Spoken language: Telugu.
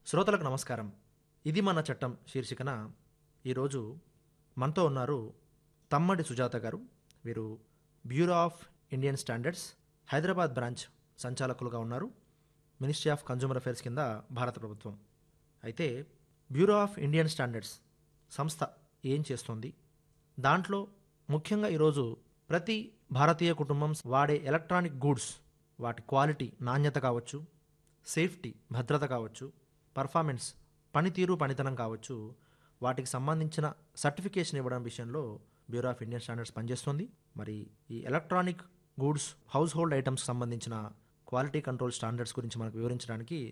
శ్రోతలకు నమస్కారం ఇది మన చట్టం శీర్షికన ఈరోజు మనతో ఉన్నారు తమ్మడి సుజాత గారు వీరు bureau of Indian standards Hyderabad branch సంచాలకులుగా ఉన్నారు మినిస్ట్రీ ఆఫ్ కన్జ్యూమర్ అఫైర్స్ కింద భారత ప్రభుత్వం అయితే బ్యూరో ఆఫ్ ఇండియన్ స్టాండర్డ్స్ సంస్థ ఏం చేస్తుంది దాంట్లో ముఖ్యంగా ఈరోజు ప్రతి భారతీయ కుటుంబం వాడే ఎలక్ట్రానిక్ గూడ్స్ వాటి క్వాలిటీ నాణ్యత కావచ్చు సేఫ్టీ భద్రత కావచ్చు పర్ఫార్మెన్స్ పనితీరు పనితనం కావచ్చు వాటికి సంబంధించిన సర్టిఫికేషన్ ఇవ్వడం విషయంలో బ్యూరో ఆఫ్ ఇండియన్ స్టాండర్డ్స్ పనిచేస్తుంది మరి ఈ electronic goods house hold items సంబంధించిన క్వాలిటీ కంట్రోల్ స్టాండర్డ్స్ గురించి మనకు వివరించడానికి